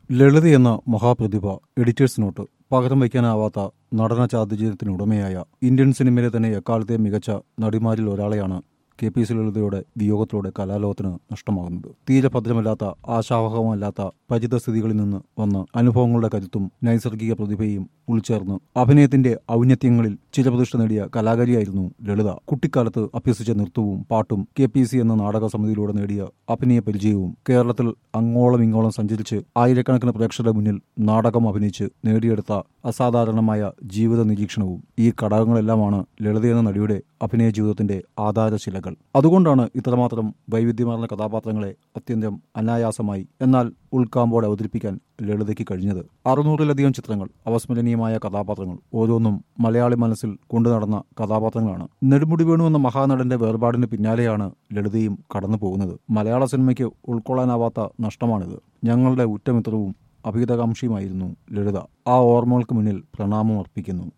ലളിത എന്ന മഹാപ്രതിഭ editors not പകരം വയ്ക്കാനാവാത്ത നടന ചാതുര്യത്തിനുടമയായ Indian സിനിമയിലെ തന്നെ എക്കാലത്തെ മികച്ച നടിമാരിൽ ഒരാളെയാണ് കെ പി സി ലളിതയുടെ വിയോഗത്തിലൂടെ കലാലോകത്തിന് നഷ്ടമാകുന്നത് തീരെ ഭദ്രമല്ലാത്ത ആശാവഹമല്ലാത്ത പരിതസ്ഥിതികളിൽ നിന്ന് വന്ന് അനുഭവങ്ങളുടെ കരുത്തും നൈസർഗിക പ്രതിഭയും ഉൾച്ചേർന്ന് അഭിനയത്തിന്റെ ഔന്നത്യങ്ങളിൽ ചിരപ്രതിഷ്ഠ നേടിയ കലാകാരിയായിരുന്നു ലളിത കുട്ടിക്കാലത്ത് അഭ്യസിച്ച നൃത്തവും പാട്ടും കെ പി സി എന്ന നാടക സമിതിയിലൂടെ നേടിയ അഭിനയ പരിചയവും കേരളത്തിൽ അങ്ങോളം ഇങ്ങോളം സഞ്ചരിച്ച് ആയിരക്കണക്കിന് പ്രേക്ഷകരുടെ മുന്നിൽ നാടകം അഭിനയിച്ച് നേടിയെടുത്ത അസാധാരണമായ ജീവിത നിരീക്ഷണവും ഈ ഘടകങ്ങളെല്ലാമാണ് ലളിത എന്ന നടിയുടെ അഭിനയ ജീവിതത്തിന്റെ ആധാരശിലകൾ അതുകൊണ്ടാണ് ഇത്രമാത്രം വൈവിധ്യമാർന്ന കഥാപാത്രങ്ങളെ അത്യന്തം അനായാസമായി എന്നാൽ ഉൾക്കാമ്പോടെ അവതരിപ്പിക്കാൻ ലളിതയ്ക്ക് കഴിഞ്ഞത് അറുന്നൂറിലധികം ചിത്രങ്ങൾ അവസ്മരണീയമായ കഥാപാത്രങ്ങൾ ഓരോന്നും മലയാളി മനസ്സിൽ കൊണ്ടുനടന്ന കഥാപാത്രങ്ങളാണ് നെടുമുടി വേണു എന്ന മഹാനടന്റെ വേർപാടിന് പിന്നാലെയാണ് ലളിതയും കടന്നു പോകുന്നത് മലയാള സിനിമയ്ക്ക് ഉൾക്കൊള്ളാനാവാത്ത നഷ്ടമാണിത് ഞങ്ങളുടെ ഉറ്റമിത്രവും അഭിഹിതകാംക്ഷിയുമായിരുന്നു ലളിത ആ ഓർമ്മകൾക്ക് മുന്നിൽ പ്രണാമം അർപ്പിക്കുന്നു